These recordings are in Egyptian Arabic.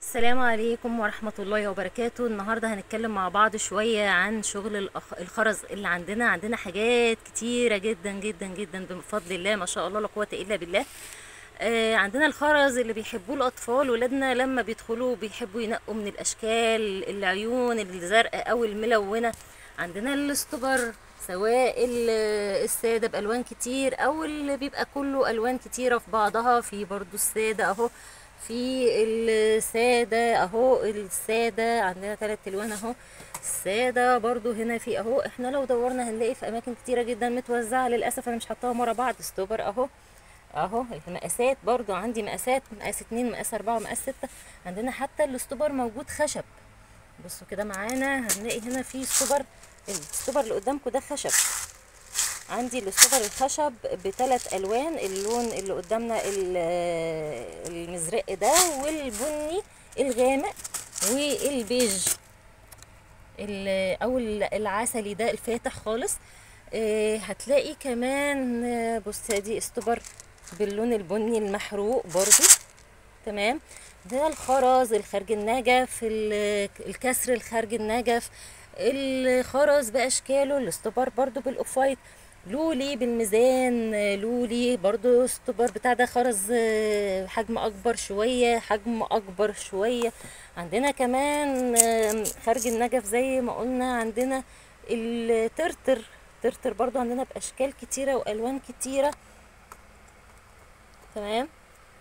السلام عليكم ورحمة الله وبركاته النهاردة هنتكلم مع بعض شوية عن شغل الأخ- الخرز اللي عندنا عندنا حاجات كتيرة جدا جدا جدا بفضل الله ما شاء الله لا قوة إلا بالله آه عندنا الخرز اللي بيحبوه الأطفال ولادنا لما بيدخلوا بيحبوا ينقوا من الأشكال العيون الزرقاء أو الملونة عندنا الاستبر سواء ال- السادة بألوان كتير أو اللي بيبقى كله ألوان كتيرة في بعضها في برضو السادة أهو في السادة اهو السادة عندنا ثلاث الوان اهو السادة برضو هنا في اهو احنا لو دورنا هنلاقي في اماكن كتيرة جدا متوزعة للاسف انا مش حطاهم ورا بعض ستوبر اهو اهو المقاسات برضو عندي مقاسات مقاس اتنين مقاس اربعة مقاس ستة عندنا حتى الاستوبر موجود خشب بصوا كده معانا هنلاقي هنا في ستوبر الستوبر اللي قدامكم ده خشب عندي الاستوبر الخشب بثلاث الوان اللون اللي قدامنا ال- المزرق ده والبني الغامق والبيج ال- او ال- العسلي ده الفاتح خالص آه، هتلاقي كمان آه، بص دي استوبر باللون البني المحروق برضو تمام ده الخرز الخارج النجف ال- الكسر الخارج النجف الخرز باشكاله الاستوبر برضو بالاوف وايت لولي بالميزان آه، لولي برضو استوبر بتاع ده خرز آه، حجم اكبر شوية حجم اكبر شوية عندنا كمان آم، خارج النجف زي ما قلنا عندنا الترتر ترتر برضو عندنا باشكال كتيرة والوان كتيرة تمام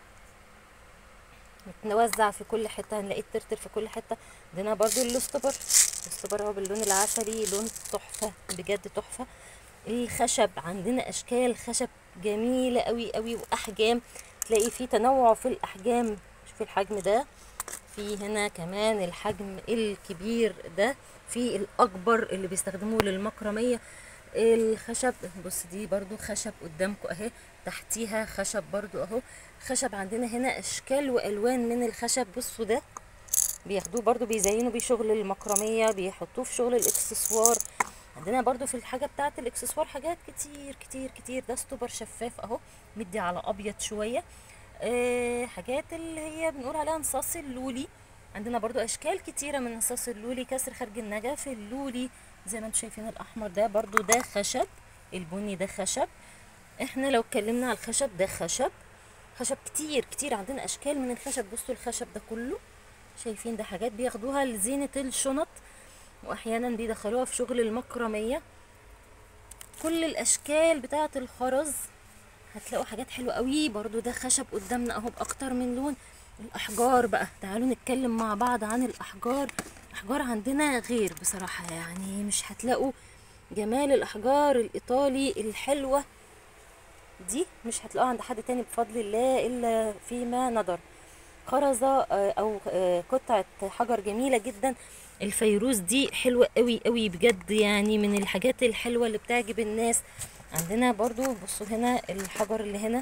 متوزع في كل حته هنلاقي الترتر في كل حته عندنا برضو الاستبر الاستبر هو باللون العسلي لون تحفه بجد تحفه الخشب عندنا اشكال خشب جميله قوي قوي واحجام تلاقي فيه تنوع في الاحجام شوفي الحجم ده في هنا كمان الحجم الكبير ده في الاكبر اللي بيستخدموه للمكرميه الخشب بص دي برضو خشب قدامكم اهي تحتيها خشب برضو اهو خشب عندنا هنا اشكال والوان من الخشب بصوا ده بياخدوه برضو بيزينوا بيه شغل المكرميه بيحطوه في شغل الاكسسوار عندنا برضو في الحاجه بتاعه الاكسسوار حاجات كتير كتير كتير ده ستوبر شفاف اهو مدي على ابيض شويه أه حاجات اللي هي بنقول عليها نصاص اللولي عندنا برضو اشكال كتيره من نصاص اللولي كسر خارج النجف اللولي زي ما انتم شايفين الاحمر ده برضو ده خشب البني ده خشب احنا لو اتكلمنا على الخشب ده خشب خشب كتير كتير عندنا اشكال من الخشب بصوا الخشب ده كله شايفين ده حاجات بياخدوها لزينة الشنط واحيانا بيدخلوها في شغل المكرمية كل الاشكال بتاعة الخرز هتلاقوا حاجات حلوة قوي برضو ده خشب قدامنا اهو باكتر من لون الاحجار بقى تعالوا نتكلم مع بعض عن الاحجار الاحجار عندنا غير بصراحة يعني مش هتلاقوا جمال الاحجار الايطالي الحلوة دي مش هتلاقوها عند حد تاني بفضل الله الا فيما نظر خرزة آه، او آه، قطعة حجر جميلة جدا الفيروز دي حلوة قوي قوي بجد يعني من الحاجات الحلوة اللي بتعجب الناس عندنا برضو بصوا هنا الحجر اللي هنا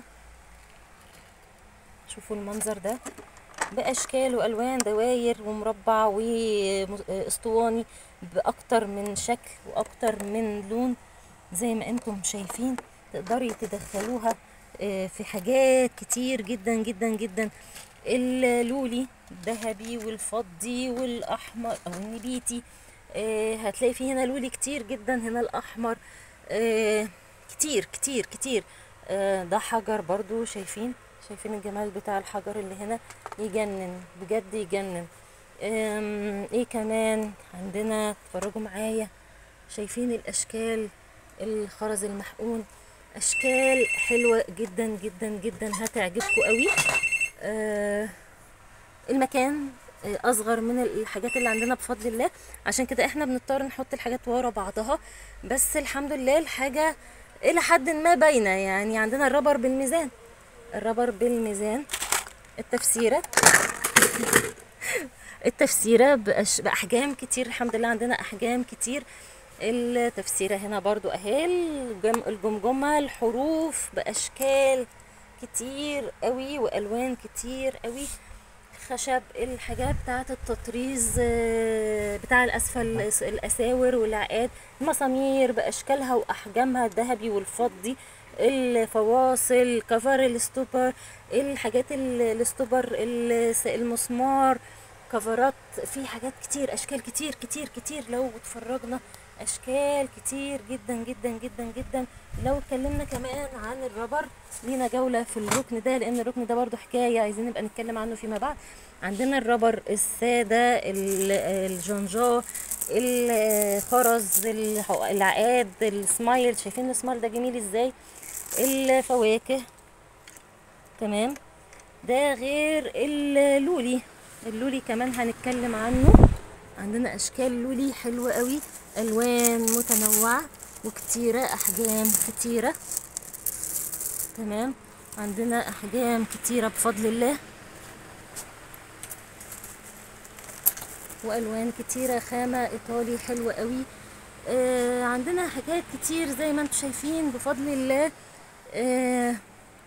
شوفوا المنظر ده باشكال والوان دواير ومربع واسطواني باكتر من شكل واكتر من لون زي ما انتم شايفين تقدري تدخلوها آه، في حاجات كتير جدا جدا جدا اللولي الذهبي والفضي والاحمر او النبيتي آه، هتلاقي فيه هنا لولي كتير جدا هنا الاحمر آه، كتير كتير كتير آه، ده حجر برضو شايفين شايفين الجمال بتاع الحجر اللي هنا يجنن بجد يجنن آم، ايه كمان عندنا اتفرجوا معايا شايفين الاشكال الخرز المحقون اشكال حلوه جدا جدا جدا هتعجبكم قوي آه المكان آه، اصغر من الحاجات اللي عندنا بفضل الله عشان كده احنا بنضطر نحط الحاجات ورا بعضها بس الحمد لله الحاجه الى حد ما باينه يعني عندنا الربر بالميزان الربر بالميزان التفسيره التفسيرة بأش... بأحجام كتير الحمد لله عندنا أحجام كتير التفسيرة هنا برضو أهي الجم... الجمجمة الحروف بأشكال كتير قوي وألوان كتير قوي خشب الحاجات بتاعة التطريز آه، بتاع الأسفل الأساور والعقاد المسامير بأشكالها وأحجامها الذهبي والفضي الفواصل كفر الستوبر الحاجات ال- الستوبر الس- المسمار كفرات في حاجات كتير اشكال كتير كتير كتير لو اتفرجنا اشكال كتير جدا جدا جدا جدا لو اتكلمنا كمان عن الربر لينا جولة في الركن ده لان الركن ده برضو حكاية عايزين نبقى نتكلم عنه فيما بعد عندنا الربر السادة ال- الجنجا الخرز الح- العقاد السمايل شايفين السمايل ده جميل ازاي الفواكه تمام ده غير اللولي اللولي كمان هنتكلم عنه عندنا اشكال لولي حلوة قوي الوان متنوعة وكتيرة احجام كتيرة تمام عندنا احجام كتيرة بفضل الله والوان كتيرة خامة ايطالي حلوة قوي آه عندنا حاجات كتير زي ما انتم شايفين بفضل الله آه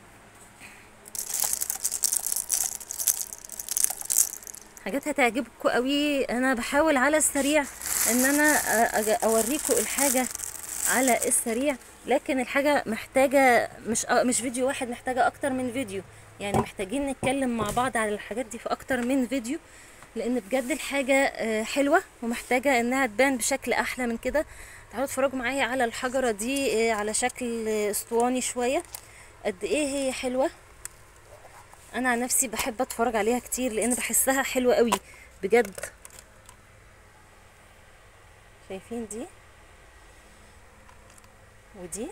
حاجات هتعجبكم قوي انا بحاول على السريع ان انا أ- اوريكم الحاجه على السريع لكن الحاجه محتاجه مش أ- مش فيديو واحد محتاجه اكتر من فيديو يعني محتاجين نتكلم مع بعض على الحاجات دي في اكتر من فيديو لان بجد الحاجه آه، حلوه ومحتاجه انها تبان بشكل احلى من كده تعالوا اتفرجوا معايا على الحجره دي آه، على شكل آه، اسطواني شويه قد ايه هي حلوه انا عن نفسي بحب اتفرج عليها كتير لان بحسها حلوه قوي بجد شايفين دي ودي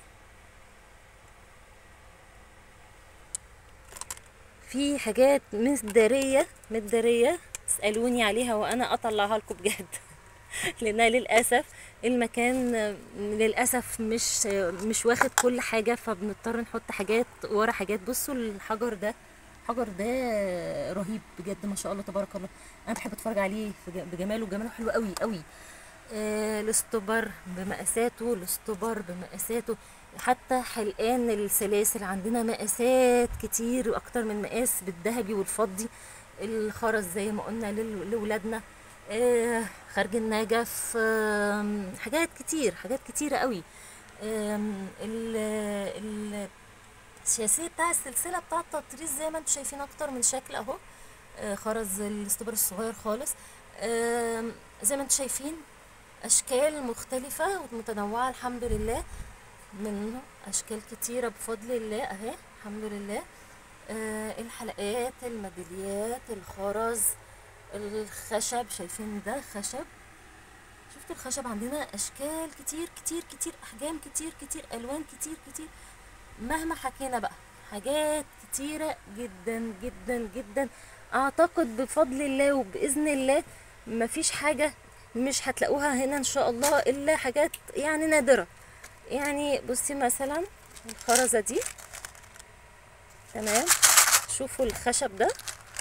في حاجات مدارية مدارية اسألوني عليها وانا اطلعها لكم بجد لانها للاسف المكان للاسف مش مش واخد كل حاجه فبنضطر نحط حاجات ورا حاجات بصوا الحجر ده الحجر ده رهيب بجد ما شاء الله تبارك الله انا بحب اتفرج عليه في ج- بجماله جماله حلو قوي قوي آه، الاستوبر بمقاساته الاستوبر بمقاساته حتى حلقان السلاسل عندنا مقاسات كتير واكتر من مقاس بالذهبي والفضي الخرز زي ما قلنا لل- لولادنا آه، خرج النجف آم، حاجات كتير حاجات كتيرة قوي آم، ال ال الشاسيه بتاع السلسله بتاع التطريز زي ما انتم شايفين اكتر من شكل اهو آه، خرز الاستبر الصغير خالص آم، زي ما انتم شايفين اشكال مختلفه ومتنوعه الحمد لله منه اشكال كتيره بفضل الله اهي الحمد لله آه، الحلقات الميداليات الخرز الخشب شايفين ده خشب شفتوا الخشب عندنا اشكال كتير كتير كتير احجام كتير كتير الوان كتير كتير مهما حكينا بقى حاجات كتيرة جدا جدا جدا اعتقد بفضل الله وباذن الله مفيش حاجة مش هتلاقوها هنا ان شاء الله الا حاجات يعني نادرة يعني بصي مثلا الخرزة دي تمام شوفوا الخشب ده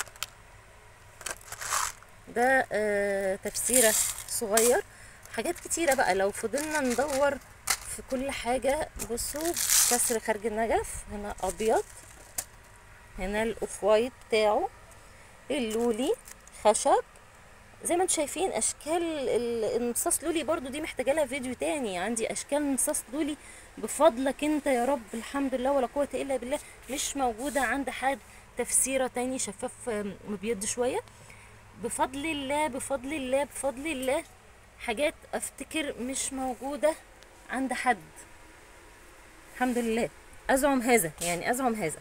ده آه تفسيرة صغير حاجات كتيرة بقى لو فضلنا ندور في كل حاجة بصوا كسر خارج النجف هنا أبيض هنا الأوف وايت بتاعه اللولي خشب زي ما انتم شايفين اشكال ال- النصاص لولي برضو دي محتاجه لها فيديو تاني عندي اشكال نصاص لولي بفضلك انت يا رب الحمد لله ولا قوه الا بالله مش موجوده عند حد تفسيره تاني شفاف آم، مبيض شويه بفضل الله بفضل الله بفضل الله حاجات افتكر مش موجوده عند حد الحمد لله ازعم هذا يعني ازعم هذا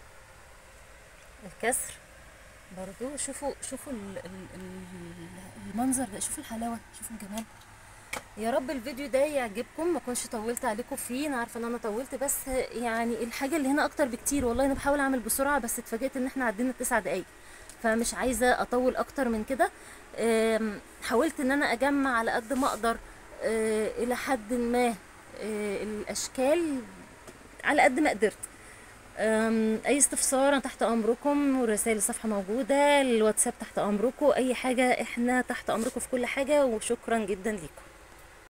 الكسر برضو شوفوا شوفوا ال- ال- ال- المنظر ده شوفوا الحلاوه شوفوا الجمال يا رب الفيديو ده يعجبكم ما كنتش طولت عليكم فيه انا عارفه ان انا طولت بس يعني الحاجه اللي هنا اكتر بكتير والله انا بحاول اعمل بسرعه بس اتفاجئت ان احنا عدينا التسع دقايق فمش عايزه اطول اكتر من كده أم، حاولت ان انا اجمع على قد ما اقدر أه، الى حد ما أه، الاشكال على قد ما قدرت أم، اي استفسار أنا تحت امركم ورسائل الصفحه موجوده الواتساب تحت امركم اي حاجه احنا تحت امركم في كل حاجه وشكرا جدا ليكم